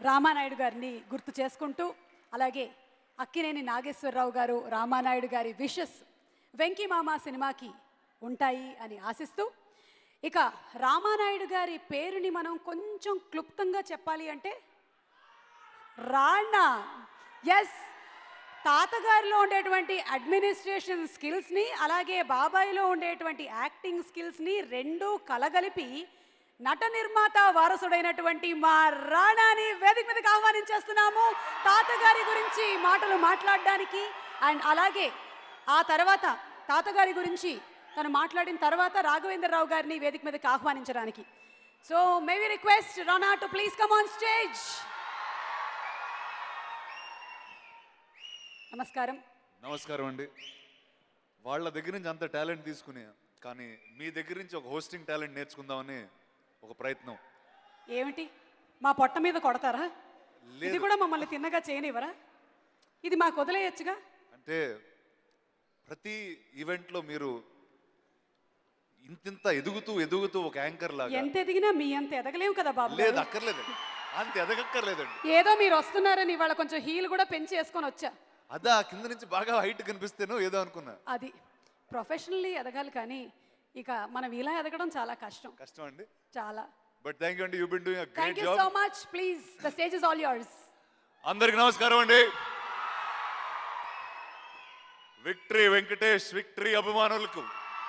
రామానాయుడు గారిని గుర్తు చేసుకుంటూ అలాగే అక్కినేని నాగేశ్వరరావు గారు రామానాయుడు గారి విషెస్ వెంకీ మామ సినిమాకి ఉంటాయి అని ఆశిస్తూ ఇక రామానాయుడు గారి పేరుని మనం కొంచెం క్లుప్తంగా చెప్పాలి అంటే రాణా ఎస్ తాతగారిలో ఉండేటువంటి అడ్మినిస్ట్రేషన్ స్కిల్స్ని అలాగే బాబాయిలో ఉండేటువంటి యాక్టింగ్ స్కిల్స్ని రెండూ కలగలిపి నట నిర్మాత వారసుడైనటువంటి మా రాణాని వేదిక మీదకి ఆహ్వానించేస్తున్నాము తాతగారి గురించి మాటలు మాట్లాడడానికి అండ్ అలాగే ఆ తర్వాత తాతగారి గురించి తను మాట్లాడిన తర్వాత రాఘవేంద్రరావు గారిని వేదిక మీదకి ఆహ్వానించడానికి so may we request Rana to please come on stage నమస్కారం నమస్కారం అండి వాళ్ళ దగ్గర నుంచి అంత టాలెంట్ తీసుకుని కానీ మీ దగ్గర నుంచి ఒక హోస్టింగ్ టాలెంట్ నేర్చుకుందామని ఒక ప్రయత్నం ఏమిటి మా పొట్ట మీద కొడతారా ఇది లేదు. కూడా మమ్మల్ని తిన్నగా చేయనివ్వరా ఇది మాకు వదిలేయచ్చుగా అంటే ప్రతి ఈవెంట్లో మీరు ఇంతింత ఎదుగుతూ ఎదుగుతూ ఒక యాంకర్ లాగా ఎంత ఎదిగినా మీ అంత ఎదగలేము కదా బాబు లేదు గారు. అక్కర్లేదండి అంత ఎదగక్కర్లేదండి ఏదో మీరు వస్తున్నారని ఇవాళ కొంచెం హీల్ కూడా పెంచి వేసుకొని వచ్చా అదా కింద నుంచి బాగా హైట్ కనిపిస్తేనో ఏదో అనుకున్నా అది ప్రొఫెషనల్లీ ఎదగాలి కానీ ఇక మనం ఇలా ఎదగడం చాలా కష్టం కష్టం అండి చాలా బట్ థ్యాంక్ యూ అండి you been doing thank great you job so much please the stage is all yours అందరికి నమస్కారం అండి విక్టరీ వెంకటేష్ విక్టరీ అభిమానులకు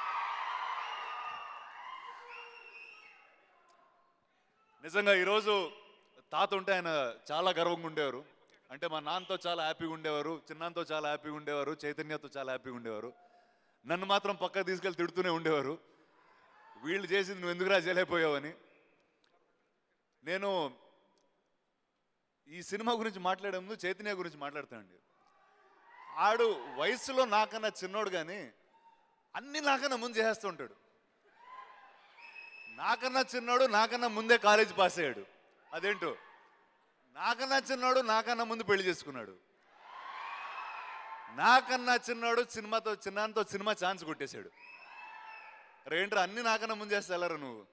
నిజంగా ఈరోజు తాత ఉంటే ఆయన చాలా గర్వంగా ఉండేవారు అంటే మా నాన్నతో చాలా హ్యాపీగా ఉండేవారు చిన్నాన్నతో చాలా హ్యాపీగా ఉండేవారు చైతన్యతో చాలా హ్యాపీగా ఉండేవారు నన్ను మాత్రం పక్కకు తీసుకెళ్ళి తిడుతూనే ఉండేవారు వీళ్ళు చేసింది నువ్వు ఎందుకురా చేయలేకపోయావని నేను ఈ సినిమా గురించి మాట్లాడే ముందు చైతన్య గురించి మాట్లాడతానండి ఆడు వయసులో నాకన్నా చిన్నోడు కానీ అన్ని నాకన్నా ముందు చేస్తూ ఉంటాడు నాకన్నా చిన్నోడు నాకన్నా ముందే కాలేజ్ పాస్ అయ్యాడు అదేంటో నాకన్నా చిన్నోడు నాకన్నా ముందు పెళ్లి చేసుకున్నాడు నాకన్నా చిన్నోడు సినిమాతో చిన్నాన్నతో సినిమా ఛాన్స్ కొట్టేశాడు రేంట్రా అన్ని నాకన్నా ముందు చేస్తారా నువ్వు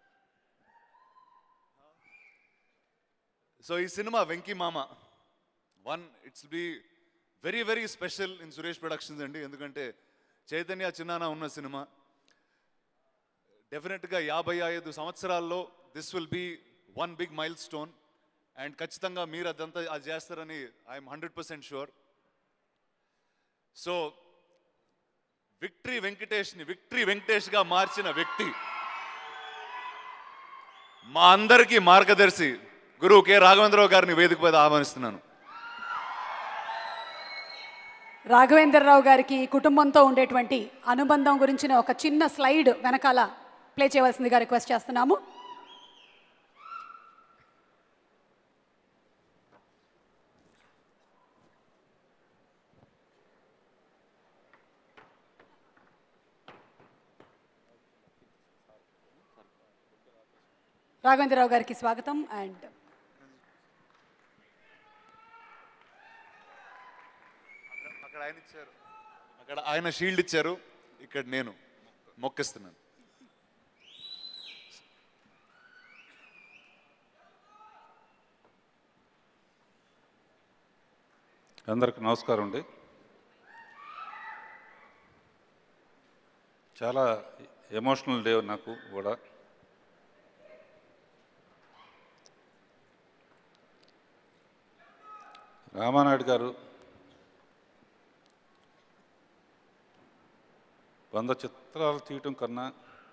సో ఈ cinema Venky Mama one it's be very very special in Suresh productions అండి ఎందుకంటే చైతన్య చిన్నాన ఉన్న సినిమా డెఫినెట్గా యాభై ఐదు సంవత్సరాల్లో this will be one big milestone and ఖచ్చితంగా మీరు అదంతా అది చేస్తారని I'm hundred percent sure so victory వెంకటేష్ని విక్టరీ వెంకటేష్గా మార్చిన వ్యక్తి మా అందరికీ మార్గదర్శి గురువు కె రాఘవేంద్రరావు గారిని వేదిక మీద ఆహ్వానిస్తున్నాను రాఘవేంద్రరావు గారికి కుటుంబంతో ఉండేటువంటి అనుబంధం గురించిన ఒక చిన్న స్లైడ్ వెనకాల ప్లే చేయవలసిందిగా రిక్వెస్ట్ చేస్తున్నాము రాఘవేంద్రరావు గారికి స్వాగతం అండ్ అక్కడ ఆయన ఇచ్చారు అక్కడ ఆయన షీల్డ్ ఇచ్చారు ఇక్కడ నేను మొక్కిస్తున్నాను అందరికి నమస్కారం అండి చాలా ఎమోషనల్ డే నాకు కూడా రామానాయుడు గారు వంద చిత్రాలు తీయటం కన్నా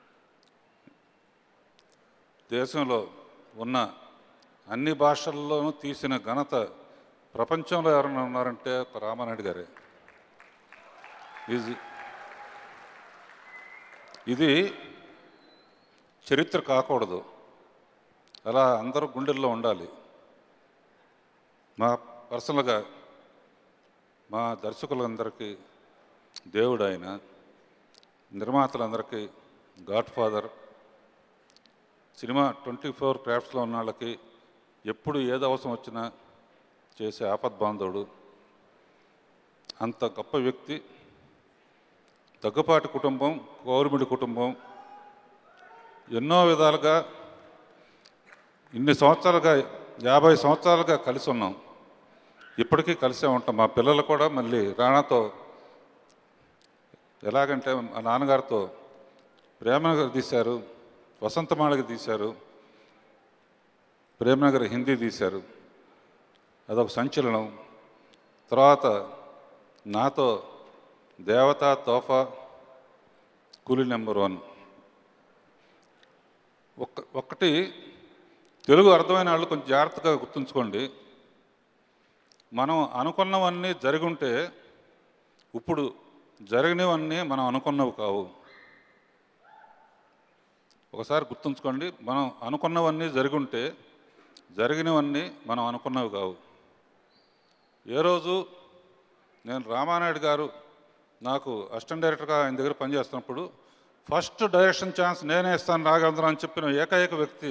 దేశంలో ఉన్న అన్ని భాషల్లోనూ తీసిన ఘనత ప్రపంచంలో ఎవరైనా ఉన్నారంటే ఒక రామానాయుడు గారే ఇది ఇది చరిత్ర కాకూడదు అలా అందరూ గుండెల్లో ఉండాలి మా పర్సనల్గా మా దర్శకులందరికీ దేవుడు ఆయన నిర్మాతలందరికీ god father cinema twenty four క్రాఫ్ట్స్లో ఉన్న వాళ్ళకి ఎప్పుడు ఏది అవసరం వచ్చినా చేసే ఆపద్ బాంధవుడు అంత గొప్ప వ్యక్తి దగ్గుపాటి కుటుంబం గౌరమిడి కుటుంబం ఎన్నో విధాలుగా ఇన్ని సంవత్సరాలుగా యాభై సంవత్సరాలుగా కలిసి ఉన్నాం ఇప్పటికీ కలిసే ఉంటాం మా పిల్లలు కూడా మళ్ళీ రాణాతో ఎలాగంటే మా నాన్నగారితో ప్రేమనగర్ తీశారు వసంతమాళకి తీశారు ప్రేమనగర్ హిందీ తీశారు అదొక సంచలనం తర్వాత నాతో దేవత తోఫా కూలీ నెంబర్ వన్ ఒక్క ఒక్కటి తెలుగు అర్థమైన వాళ్ళు కొంచెం జాగ్రత్తగా గుర్తుంచుకోండి మనం అనుకున్నవన్నీ జరిగి ఉంటే ఇప్పుడు జరిగినవన్నీ మనం అనుకున్నవి కావు ఒకసారి గుర్తుంచుకోండి మనం అనుకున్నవన్నీ జరిగి ఉంటే జరిగినవన్నీ మనం అనుకున్నవి కావు ఏ రోజు నేను రామానాయుడు గారు నాకు అసిస్టెంట్ డైరెక్టర్గా ఆయన దగ్గర పనిచేస్తున్నప్పుడు ఫస్ట్ డైరెక్షన్ ఛాన్స్ నేనే ఇస్తాను రాఘవేంద్ర అని చెప్పిన ఏకైక వ్యక్తి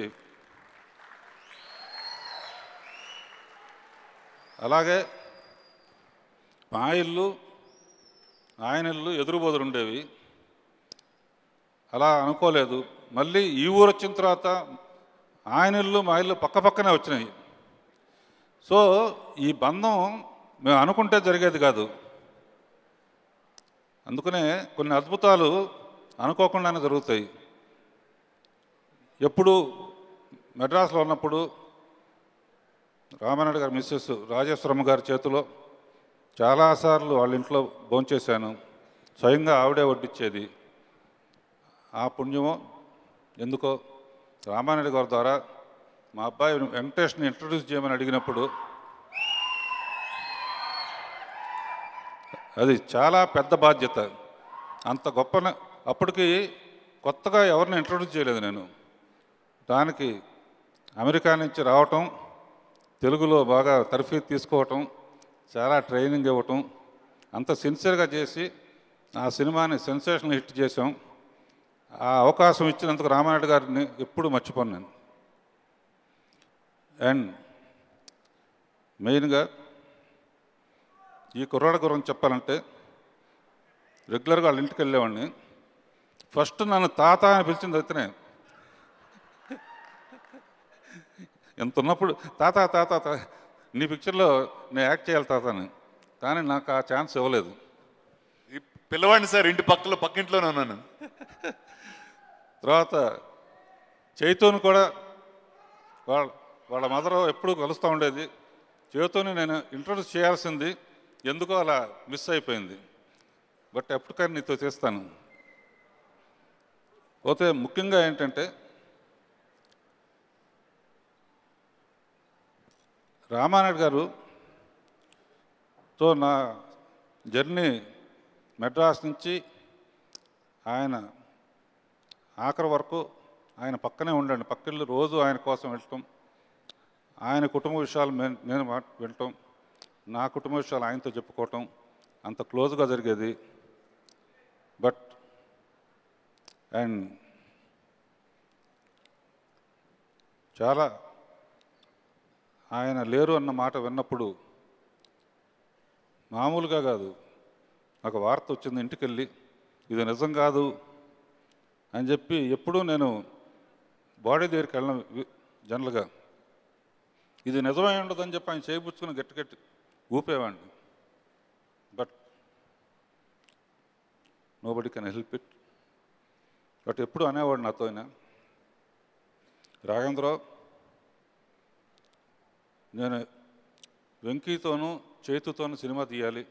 అలాగే మా ఇల్లు ఆయన ఇల్లు ఎదురుబోదురు ఉండేవి అలా అనుకోలేదు మళ్ళీ ఈ ఊరు వచ్చిన తర్వాత ఆయన ఇల్లు మా ఇల్లు పక్క పక్కనే వచ్చినాయి సో ఈ బంధం మేము అనుకుంటే జరిగేది కాదు అందుకనే కొన్ని అద్భుతాలు అనుకోకుండానే జరుగుతాయి ఎప్పుడు మెడ్రాస్లో ఉన్నప్పుడు రామానాయుడు గారి మిస్సెస్ రాజేశ్వరమ్మ గారి చేతిలో చాలాసార్లు వాళ్ళ ఇంట్లో భోంచేశాను స్వయంగా ఆవిడే వడ్డిచ్చేది ఆ పుణ్యమో ఎందుకో రామానాయుడు గారి ద్వారా మా అబ్బాయి వెంకటేష్ని ఇంట్రడ్యూస్ చేయమని అడిగినప్పుడు అది చాలా పెద్ద బాధ్యత అంత గొప్ప న- అప్పటికి కొత్తగా ఎవరిని ఇంట్రడ్యూస్ చేయలేదు నేను దానికి అమెరికా నుంచి రావటం తెలుగులో బాగా తర్ఫీదు తీసుకోవటం చాలా ట్రైనింగ్ ఇవ్వటం అంత సిన్సియర్గా చేసి ఆ సినిమాని సెన్సేషన్ హిట్ చేసాం ఆ అవకాశం ఇచ్చినందుకు రామానాయుడు గారిని ఎప్పుడు మర్చిపోను నేను అండ్ మెయిన్గా ఈ కుర్రాడ గురించి చెప్పాలంటే రెగ్యులర్గా వాళ్ళ ఇంటికి వెళ్ళేవాడిని ఫస్ట్ నన్ను తాత అని పిలిచింది అయితేనే ఎంత ఉన్నప్పుడు తాత తాత తాత నీ పిక్చర్లో నేను యాక్ట్ చేయాలి తాత అని కానీ నాకు ఆ ఛాన్స్ ఇవ్వలేదు ఈ పిల్లవాడిని సార్ ఇంటి పక్కలో పక్కింట్లోనే ఉన్నాను తర్వాత చైతోని కూడా వాళ్ళ వాళ్ళ మదర్ ఎప్పుడూ కలుస్తూ ఉండేది చైతోని నేను ఇంట్రొడ్యూస్ చేయాల్సింది ఎందుకో అలా మిస్ అయిపోయింది బట్ ఎప్పటికైనా నీతో చేస్తాను పోతే ముఖ్యంగా ఏంటంటే రామానాయుడు గారు తో నా జర్నీ మెడ్రాస్ నుంచి ఆయన ఆఖరి వరకు ఆయన పక్కనే ఉండండి పక్కిళ్ళు రోజు ఆయన కోసం వెళ్ళటం ఆయన కుటుంబ విషయాలు మే- నేను మా వినటం నా కుటుంబ విషయాలు ఆయనతో చెప్పుకోవటం అంత క్లోజ్గా జరిగేది బట్ అండ్ చాలా ఆయన లేరు అన్న మాట విన్నప్పుడు మామూలుగా కాదు నాకు వార్త వచ్చింది ఇంటికి వెళ్ళి ఇది నిజం కాదు అని చెప్పి ఎప్పుడూ నేను బాడీ దగ్గరికి వెళ్ళిన జనరల్గా ఇది నిజమై ఉండదని చెప్పి ఆయన చేయిపుచ్చుకుని గట్టి గట్టి ఊపేవాడిని but nobody can help it but ఎప్పుడు అనేవాడు నాతో ఆయన రాఘేంద్రరావు నేను వెంకీతోనూ చేతుతోనూ సినిమా తీయాలి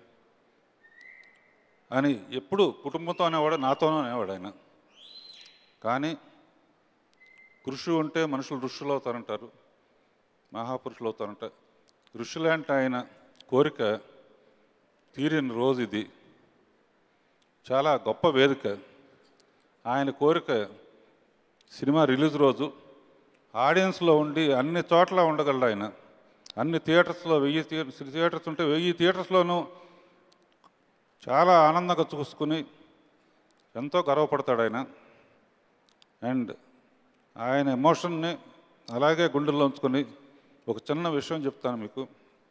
అని ఎప్పుడు కుటుంబంతో అనేవాడు నాతోనూ అనేవాడు ఆయన కానీ కృషి ఉంటే మనుషులు ఋషులు అవుతారంటారు మహాపురుషులు అవుతారంట ఋషులంటే ఆయన కోరిక తీరిన రోజు ఇది చాలా గొప్ప వేదిక ఆయన కోరిక సినిమా రిలీజ్ రోజు ఆడియన్స్లో ఉండి అన్ని చోట్ల ఉండగలడు ఆయన అన్ని థియేటర్స్లో వెయ్యి థియేటర్స్ థియేటర్స్ ఉంటే వెయ్యి థియేటర్స్లోనూ చాలా ఆనందంగా చూసుకుని ఎంతో గర్వపడతాడు ఆయన అండ్ ఆయన ఎమోషన్ని అలాగే గుండెల్లో ఉంచుకొని ఒక చిన్న విషయం చెప్తాను మీకు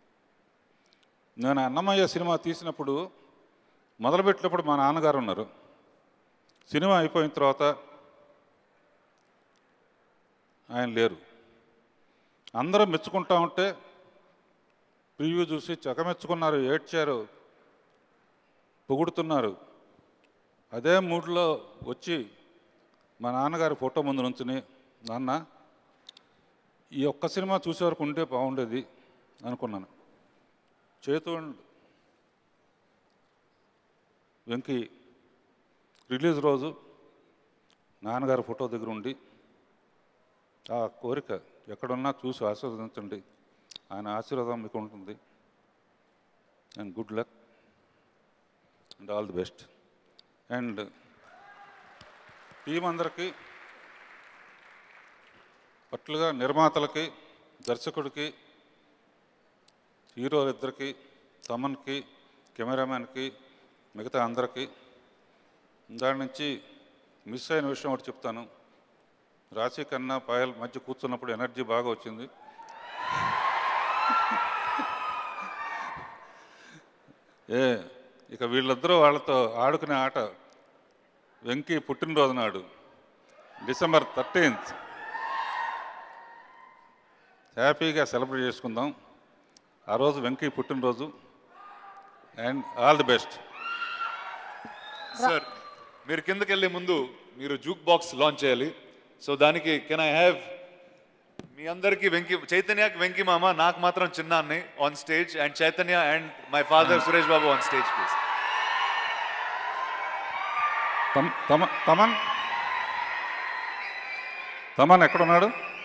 నేను అన్నమయ్య సినిమా తీసినప్పుడు మొదలుపెట్టినప్పుడు మా నాన్నగారు ఉన్నారు సినిమా అయిపోయిన తర్వాత ఆయన లేరు అందరూ మెచ్చుకుంటా ఉంటే ప్రివ్యూ చూసి చకమెచ్చుకున్నారు ఏడ్చారు పొగుడుతున్నారు అదే మూడ్లో వచ్చి మా నాన్నగారి ఫోటో ముందు నుంచుని నాన్న ఈ ఒక్క సినిమా చూసే వరకు ఉంటే బాగుండేది అనుకున్నాను చేతు వెంకి రిలీజ్ రోజు నాన్నగారి ఫోటో దగ్గర ఉండి ఆ కోరిక ఎక్కడున్నా చూసి ఆశీర్వదించండి ఆయన ఆశీర్వాదం మీకు ఉంటుంది and good luck and all the best and team అందరికీ పట్లుగా నిర్మాతలకి దర్శకుడికి హీరోలిద్దరికి తమన్కి కెమెరామ్యాన్కి మిగతా అందరికీ దాని నుంచి మిస్ అయిన విషయం ఒకటి చెప్తాను రాశి కన్నా పాయల్ మధ్య కూర్చున్నప్పుడు ఎనర్జీ బాగా వచ్చింది ఏ ఇక వీళ్ళిద్దరూ వాళ్ళతో ఆడుకునే ఆట వెంకీ పుట్టినరోజు నాడు డిసెంబర్ థర్టీన్త్ హ్యాపీగా సెలబ్రేట్ చేసుకుందాం ఆ రోజు వెంకీ పుట్టినరోజు and all the best sir మీరు కిందకి వెళ్ళే ముందు మీరు జూక్ బాక్స్ లాంచ్ చేయాలి సో దానికి కెన్ ఐ హ్యావ్ మీ అందరికి వెంకి చైతన్యకి వెంకి మామ నాకు మాత్రం చిన్న అన్నయ్య on stage and Chaitanya and my father Suresh Babu on stage please తమ తమ తమన్ తమన్ ఎక్కడున్నాడు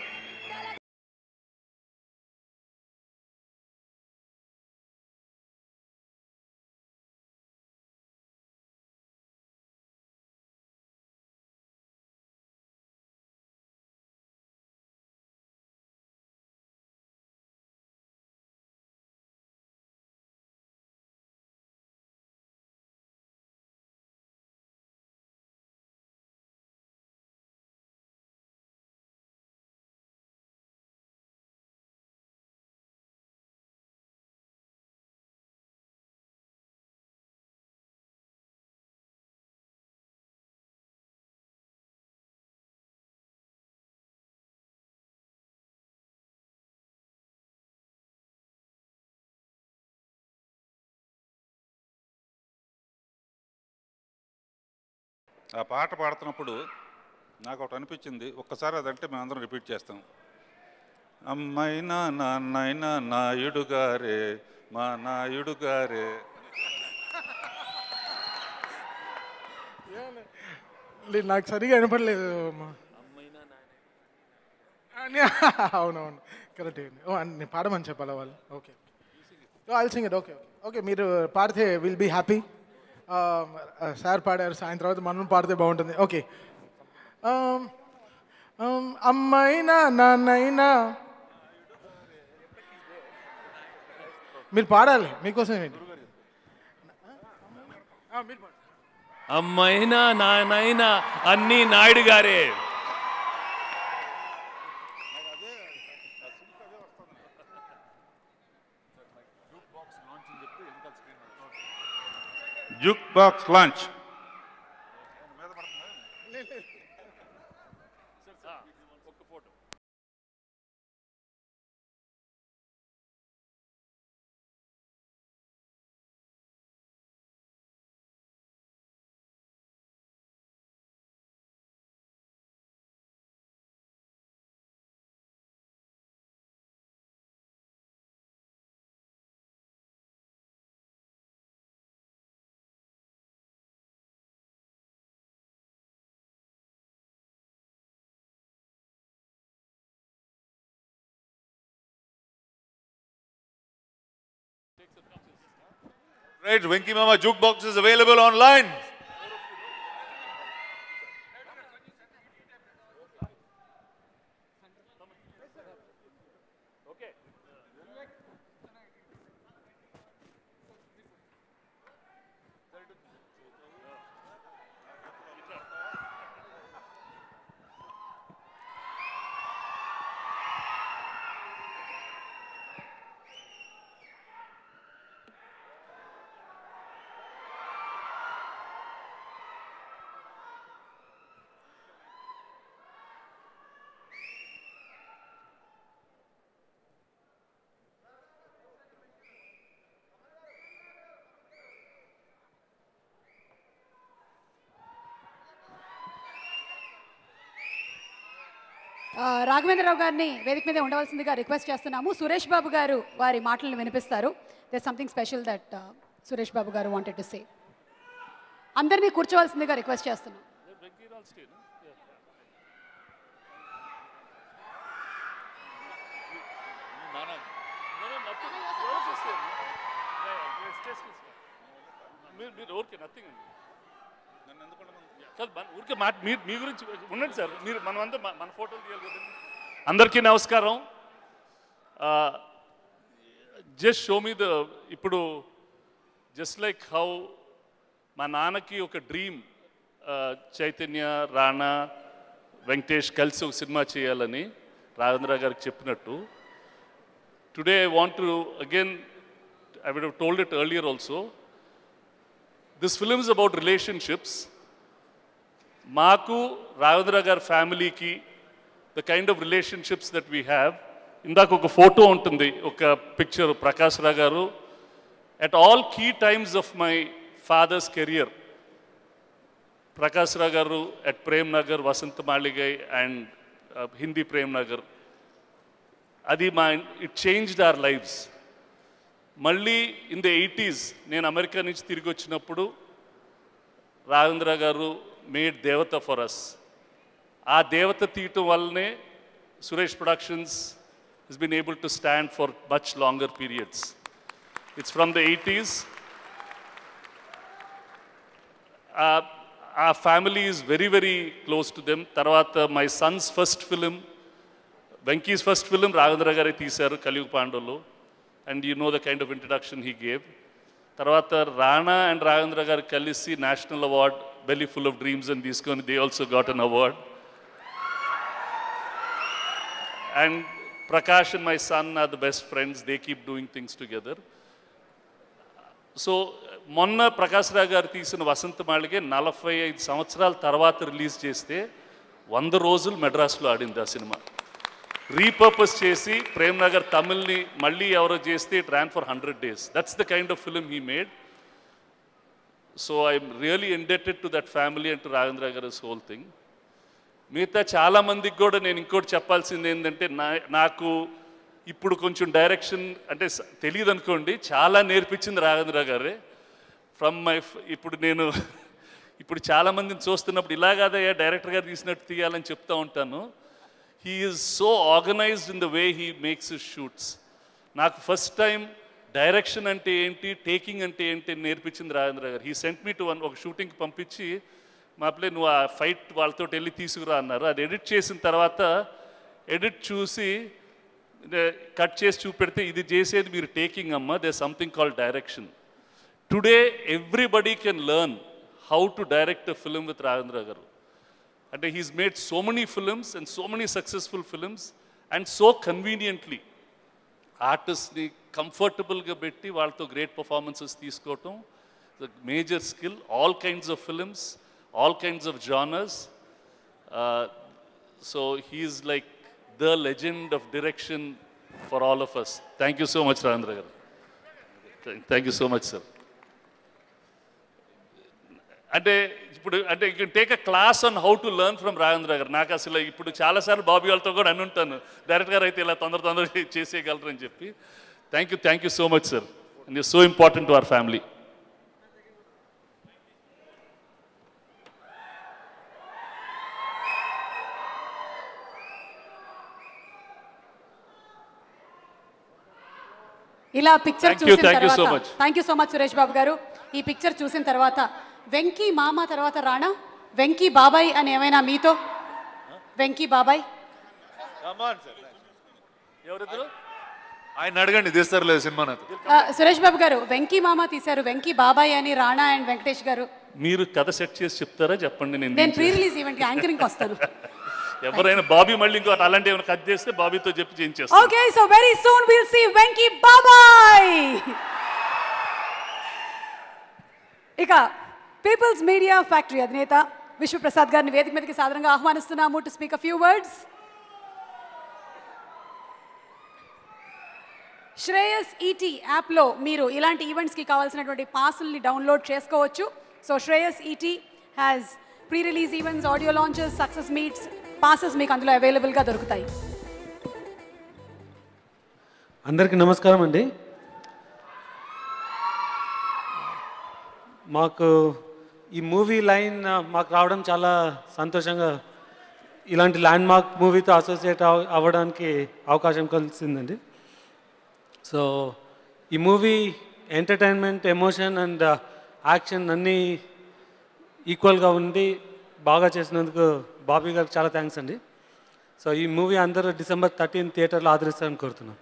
ఆ పాట పాడుతున్నప్పుడు నాకు ఒకటి అనిపించింది ఒక్కసారి అదంటే మేము అందరం రిపీట్ చేస్తాం అమ్మైనా నాన్నైనా నాయుడు గారే మా నాయుడు గారే లేదు నాకు సరిగా వినపడలేదు అమ్మా. అని అవునవును కరెక్ట్ ఓ అని నేను పాడమని చెప్పాలా వాళ్ళు okay I'll sing it okay okay మీరు పాడితే విల్ బీ హ్యాపీ సార్ పాడారు సాయంత్రం తర్వాత మనం పాడితే బాగుంటుంది ఓకే అమ్మైనా నాన్నైనా మీరు పాడాలి మీకోసం ఏంటి ఆ, మీరు పాడండి. అమ్మైనా నాయనైనా అన్నీ నాయుడు గారే juke box launch Right, Venki Mama jukebox is available online. ఆ, రాఘవేంద్రరావు గారిని వేదిక మీద ఉండవలసిందిగా రిక్వెస్ట్ చేస్తున్నాము సురేష్ బాబు గారు వారి మాటలను వినిపిస్తారు they something special that Suresh Babu గారు వాంటెడ్ టు సే అందరినీ కూర్చోవలసిందిగా రిక్వెస్ట్ చేస్తున్నాం మీరు మీరు ఓకే నథింగ్ అండి కాదు మన ఊరికే మాట మీరు మీ గురించి ఉండండి సార్ మీరు మనమంతా మన- మన ఫోటోలు తీయాలి కదండి అందరికీ నమస్కారం జస్ట్ షో మీ ద ఇప్పుడు జస్ట్ లైక్ హౌ మా నాన్నకి ఒక డ్రీమ్ చైతన్య రాణా వెంకటేష్ కలిసి ఒక సినిమా చేయాలని రాజేంద్ర గారికి చెప్పినట్టు today I want to again I would have told it earlier also this film is about relationships మాకు రాఘవేంద్ర గారి ఫ్యామిలీకి the kind of relationships that we have ఇందాక ఒక ఫోటో ఉంటుంది ఒక పిక్చర్ ప్రకాష్ రావు గారు at all key times of my father's career Prakash Rao గారు at Prem Nagar Vasantha Maligai and Hindi Prem Nagar అది మా ఇట్ చేంజ్డ్ అవర్ లైఫ్స్ మళ్ళీ ఇన్ ద ఎయిటీస్ నేను అమెరికా నుంచి తిరిగి వచ్చినప్పుడు రాజేంద్ర గారు మేడ్ దేవత ఫర్ అస్ ఆ దేవత తీయటం వల్లనే Suresh productions has been able to stand for much longer periods. It's from the 80s. Uh, our family is very, very close to them. తర్వాత my son's first film, Venky's first film Raghavendra గారే తీశారు Kaliyuga Pandavulu and you know the kind of introduction he gave తర్వాత Rana and Raghavendra గారు కలిసి national award belly full of dreams అని తీసుకొని they also got an award and Prakash and my son are the best friends they keep doing things together so మొన్న ప్రకాష్ రావు గారు తీసిన వసంత మాళిగే నలభై ఐదు సంవత్సరాల తర్వాత రిలీజ్ చేస్తే వంద రోజులు మెడ్రాస్లో ఆడింది ఆ సినిమా రీపర్పస్ చేసి ప్రేమ్ నగర్ తమిళ్ని మళ్ళీ ఎవరో చేస్తే it ran for hundred days that's the kind of film he made so I'm really indebted to that family and to Raghavendra గారి హోల్ థింగ్ మిగతా చాలా మందికి కూడా నేను ఇంకోటి చెప్పాల్సింది ఏంటంటే నా నాకు ఇప్పుడు కొంచెం డైరెక్షన్ అంటే స- తెలియదు అనుకోండి చాలా నేర్పించింది రాఘవేంద్ర గారే ఫ్రమ్ మై ఇప్పుడు నేను ఇప్పుడు చాలా మందిని చూస్తున్నప్పుడు ఇలాగాదయ్యా డైరెక్టర్ గారు తీసినట్టు తీయాలని చెప్తా ఉంటాను he is so organised in the way he makes his shoots నాకు ఫస్ట్ టైం డైరెక్షన్ అంటే ఏంటి టేకింగ్ అంటే ఏంటి అని నేర్పించింది రాజేంద్ర గారు he sent me to one ఒక షూటింగ్కి పంపించి మా పిల్లలు నువ్వు ఆ ఫైట్ వాళ్ళతో వెళ్ళి తీసుకురా అన్నారు అది ఎడిట్ చేసిన తర్వాత ఎడిట్ చూసి కట్ చేసి చూపెడితే ఇది చేసేది మీరు టేకింగ్ అమ్మ they something call direction today everybody can learn how to direct a film with Rajendra గారు అంటే he's made so many films and so many successful films and so conveniently ఆర్టిస్ట్ని కంఫర్టబుల్గా పెట్టి వాళ్ళతో గ్రేట్ పర్ఫార్మెన్సెస్ తీసుకోవటం major skill all kinds of films all kinds of genres so he's like the legend of direction for all of us thank you so much Rajendra గారు thank you so much sir అంటే ఇప్పుడు అంటే you take a class on how to learn from Rajendra గారు నాకు అసలు ఇప్పుడు చాలాసార్లు బాబీ వాళ్ళతో కూడా అని ఉంటాను డైరెక్టర్ గారు అయితే ఇలా తొందర తొందర చేసేయగలరు అని చెప్పి thank you thank you so much sir and so important to our family ఇలా పిక్చర్ Thank you, చూసిన thank you so తర్వాత much. Thank you so much Suresh Babu గారు ఈ పిక్చర్ చూసిన తర్వాత వెంకీ మామ తర్వాత రాణా వెంకీ బాబాయ్ అని ఏమైనా మీతో వెంకీ బాబాయ్ ఎవరిద్దరు ఆయన అడగండి తీస్తారు లేదు సినిమా నాకు ఆ, సురేష్ బాబు గారు వెంకీ మామ తీశారు వెంకీ బాబాయ్ అని రాణా అండ్ వెంకటేష్ గారు మీరు కథ సెట్ చేసి చెప్తారా చెప్పండి నేను నేను ప్రీ రిలీజ్ ఈవెంట్ యాంకరింగ్ వస్తాను ఎవరైనా బాబీ మళ్ళీ ఇంకో అలాంటి ఏమైనా కట్ చేస్తే బాబీతో చెప్పి చేయించేస్తాను okay so very soon will see Venky బాబాయ్ ఇక పీపుల్స్ మీడియా ఫ్యాక్టరీ అధినేత విశ్వప్రసాద్ గారిని వేదిక మీదకి సాధారణంగా ఆహ్వానిస్తున్నాము to speak a few words Shreyas ET యాప్లో మీరు ఇలాంటి ఈవెంట్స్కి కావాల్సినటువంటి పాసుల్ని డౌన్లోడ్ చేసుకోవచ్చు so Shreyas ET has pre release events audio launches success meets passes మీకు అందులో అవైలబుల్గా దొరుకుతాయి అందరికీ నమస్కారం అండి మాకు ఈ మూవీ లైన్ ఆ, మాకు రావడం చాలా సంతోషంగా ఇలాంటి ల్యాండ్ మార్క్ మూవీతో అసోసియేట్ అవ- అవ్వడానికి అవకాశం కలిసిందండి సో ఈ movie entertainment emotion and action అన్నీ ఈక్వల్గా ఉండి బాగా చేసినందుకు బాబీ గారికి చాలా థ్యాంక్స్ అండి సో ఈ మూవీ అందరూ డిసెంబర్ థర్టీన్ థియేటర్లో ఆదరిస్తారని కోరుతున్నాను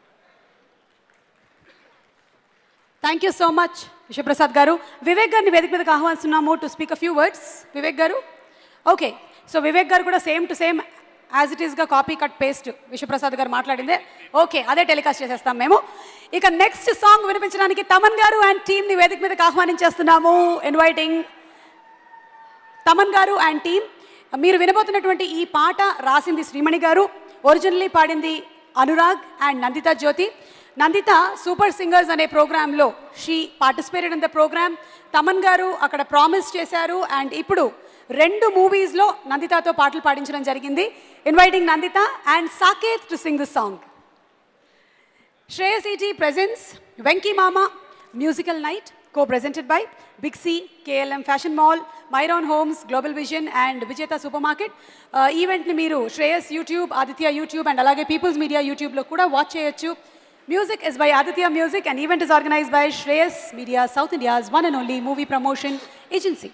thank you so much Vishwaprasad గారు వివేక్ గారిని వేదిక మీదకి ఆహ్వానిస్తున్నాము to speak a few words Vivek గారు ఓకే సో వివేక్ గారు కూడా same to same as it ఈస్గా కాపీ కట్ పేస్ట్ విశ్వప్రసాద్ గారు మాట్లాడిందే ఓకే అదే టెలికాస్ట్ చేసేస్తాం మేము ఇక నెక్స్ట్ సాంగ్ వినిపించడానికి తమన్ గారు అండ్ టీమ్ని వేదిక మీదకి ఆహ్వానించేస్తున్నాము ఇన్వైటింగ్ తమన్ గారు అండ్ టీమ్ మీరు వినబోతున్నటువంటి ఈ పాట రాసింది శ్రీమణి గారు ఒరిజినల్లీ పాడింది Anurag and Nanditha Jyothi Nanditha super singers అనే ప్రోగ్రాంలో she participated in the programme Thaman గారు అక్కడ ప్రామిస్ చేశారు అండ్ ఇప్పుడు రెండు మూవీస్లో నందితతో పాటలు పాడించడం జరిగింది inviting Nanditha and Saketh to sing this song Shreyas ET presents Venki Mama Musical Night, co-presented by Big C, KLM Fashion Mall, Myron Homes, Global Vision and Vijeta Supermarket. Uh, ఈవెంట్ని మీరు Shreyas YouTube Aditya YouTube and అలాగే people's media యూట్యూబ్లో కూడా watch చేయొచ్చు music is by Aditya music and event is organised by Shreyas media South India's one and only movie promotion agency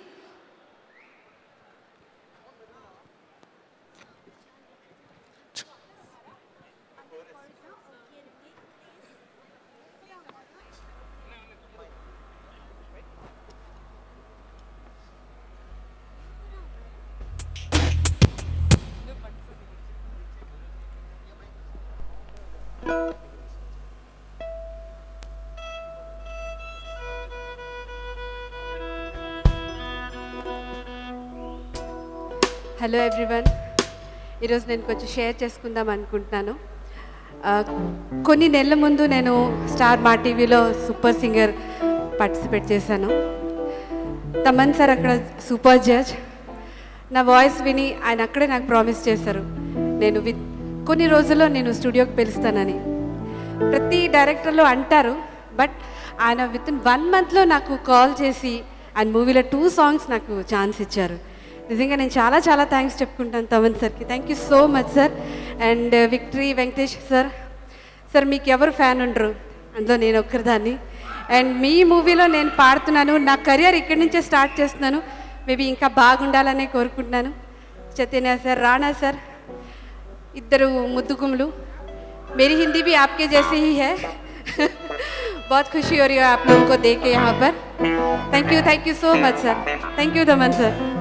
hello everyone ఈరోజు నేను కొంచెం share చేసుకుందాం అనుకుంటున్నాను ఆ, కొన్ని నెలల ముందు నేను స్టార్ మా టీవీలో సూపర్ సింగర్ పార్టిసిపేట్ చేశాను తమన్ సార్ అక్కడ సూపర్ జడ్జ్ నా వాయిస్ విని ఆయన అక్కడే నాకు ప్రామిస్ చేశారు నేను విత్ కొన్ని రోజుల్లో నేను స్టూడియోకి పిలుస్తానని ప్రతి డైరెక్టర్లు అంటారు బట్ ఆయన విత్ ఇన్ వన్ మంత్లో నాకు కాల్ చేసి ఆయన మూవీలో టూ సాంగ్స్ నాకు ఛాన్స్ ఇచ్చారు నిజంగా నేను చాలా చాలా థ్యాంక్స్ చెప్పుకుంటాను తమన్ సార్కి thank you so much sir and victory Venkatesh sir sir మీకు ఎవరు ఫ్యాన్ ఉండరు అందులో నేను ఒక్కరిదాన్ని అండ్ మీ మూవీలో నేను పాడుతున్నాను నా కెరియర్ ఇక్కడి నుంచే స్టార్ట్ చేస్తున్నాను మేబీ ఇంకా బాగుండాలనే కోరుకుంటున్నాను చైతన్య సార్ రాణా సార్ ఇద్దరు ముద్దుగుములు मेरी हिंदी भी आपके जैसे ही है बहुत खुशी हो रही है आप लोगों को देख के यहाँ पर thank you thank you so much sir thank you Thaman sir